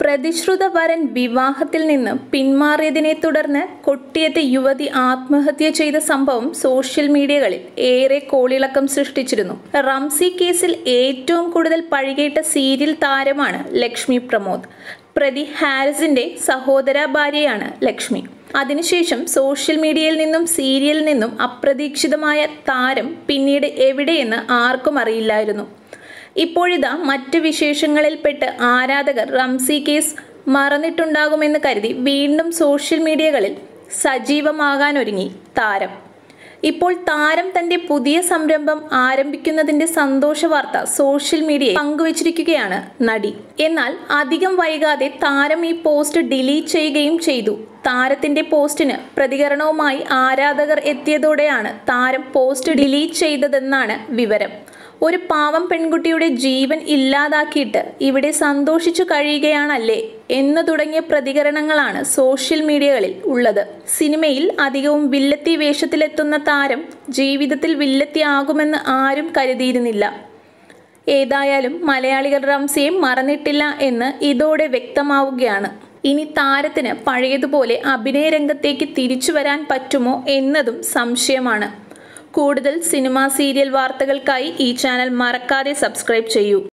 പ്രതിശ്രുത വരൻ വിവാഹത്തിൽ നിന്ന് പിന്മാറിയതിനെ തുടർന്ന് കൊട്ടിയത്തെ യുവതി ആത്മഹത്യ ചെയ്ത സംഭവം സോഷ്യൽ മീഡിയകളിൽ ഏറെ കോളിളക്കം സൃഷ്ടിച്ചിരുന്നു റംസി കേസിൽ ഏറ്റവും കൂടുതൽ പഴികേട്ട സീരിയൽ താരമാണ് ലക്ഷ്മി പ്രമോദ് പ്രതി ഹാരിസിന്റെ സഹോദര ഭാര്യയാണ് ലക്ഷ്മി അതിനുശേഷം സോഷ്യൽ മീഡിയയിൽ നിന്നും സീരിയലിൽ നിന്നും അപ്രതീക്ഷിതമായ താരം പിന്നീട് എവിടെയെന്ന് ആർക്കും അറിയില്ലായിരുന്നു ഇപ്പോഴിതാ മറ്റ് വിശേഷങ്ങളിൽപ്പെട്ട് ആരാധകർ റംസി കേസ് മറന്നിട്ടുണ്ടാകുമെന്ന് കരുതി വീണ്ടും സോഷ്യൽ മീഡിയകളിൽ സജീവമാകാനൊരുങ്ങി താരം ഇപ്പോൾ താരം തന്റെ പുതിയ സംരംഭം ആരംഭിക്കുന്നതിന്റെ സന്തോഷ വാർത്ത സോഷ്യൽ മീഡിയയിൽ പങ്കുവച്ചിരിക്കുകയാണ് നടി എന്നാൽ അധികം വൈകാതെ താരം ഈ പോസ്റ്റ് ഡിലീറ്റ് ചെയ്യുകയും ചെയ്തു താരത്തിന്റെ പോസ്റ്റിന് പ്രതികരണവുമായി ആരാധകർ എത്തിയതോടെയാണ് താരം പോസ്റ്റ് ഡിലീറ്റ് ചെയ്തതെന്നാണ് വിവരം ഒരു പാവം പെൺകുട്ടിയുടെ ജീവൻ ഇല്ലാതാക്കിയിട്ട് ഇവിടെ സന്തോഷിച്ചു കഴിയുകയാണല്ലേ എന്ന് തുടങ്ങിയ പ്രതികരണങ്ങളാണ് സോഷ്യൽ മീഡിയകളിൽ ഉള്ളത് സിനിമയിൽ അധികവും വില്ലത്തി വേഷത്തിലെത്തുന്ന താരം ജീവിതത്തിൽ വില്ലത്തിയാകുമെന്ന് ആരും കരുതിയിരുന്നില്ല ഏതായാലും മലയാളികൾ റംസിയെ മറന്നിട്ടില്ല എന്ന് ഇതോടെ വ്യക്തമാവുകയാണ് ഇനി താരത്തിന് പഴയതുപോലെ അഭിനയ രംഗത്തേക്ക് തിരിച്ചു വരാൻ പറ്റുമോ എന്നതും സംശയമാണ് കൂടുതൽ സിനിമ സീരിയൽ വാർത്തകൾക്കായി ഈ ചാനൽ മറക്കാതെ സബ്സ്ക്രൈബ് ചെയ്യൂ